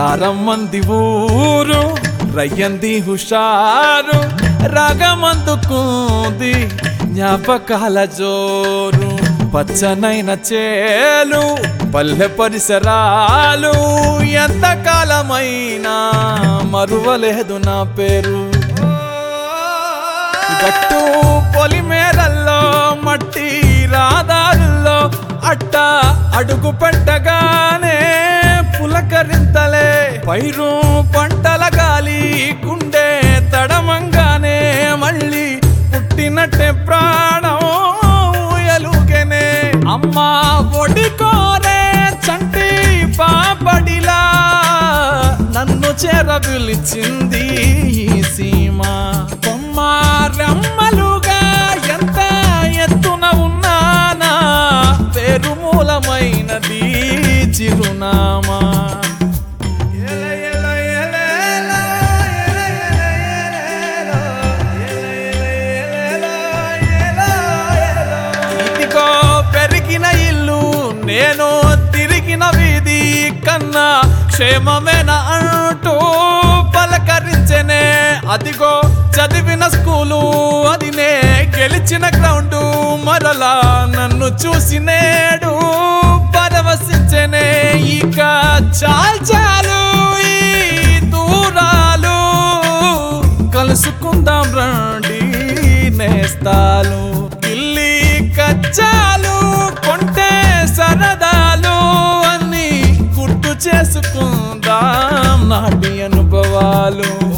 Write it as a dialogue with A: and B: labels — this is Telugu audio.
A: రారమ్మంది ఊరు రయ్యంది హుషారు రాగమందుకుంది జ్ఞాపకాల జోరు పచ్చనైన చేలు పల్లె పరిసరాలు ఎంత కాలమైనా మరువలేదు నా పేరు గట్టు పొలిమేరల్లో మట్టి రాదారుల్లో అట్ట అడుగు పెట్టగానే పులకరింతలే పైరు పంటల గాలి గుండె తడమంగానే మళ్ళీ పుట్టినట్టే ప్రాణం ఎలుగనే అమ్మా ఒడి కోరే చంటి పాపడిలా నన్ను చేర పిలిచింది ఈ సీమ కొమ్మ రెమ్మలుగా ఎంత ఎత్తున ఉన్నానా పేరు మూలమైనది చిరునామా ఎల ఎల ఎల ఎల, ఎల ఎల ఎల ఎల, ఎల ఎల ఎల. ఇదిగో పెరిగిన ఇల్లు నేను తిరిగిన వీధి కన్నా క్షేమమేన అంటూ పలకరించనే అదిగో చదివిన స్కూలు అది నే గెలిచిన గ్రౌండ్ మరలా నన్ను చూసి నేడు పరవశించనే ఇక చాలు చాలు ఈ దూరాలు కలుసుకుందాం రండి నేస్తాలు ఇల్లి కచ్చాలు కొంటే సరదాలు అన్ని గుర్తు చేసుకుందాం నాటి అనుభవాలు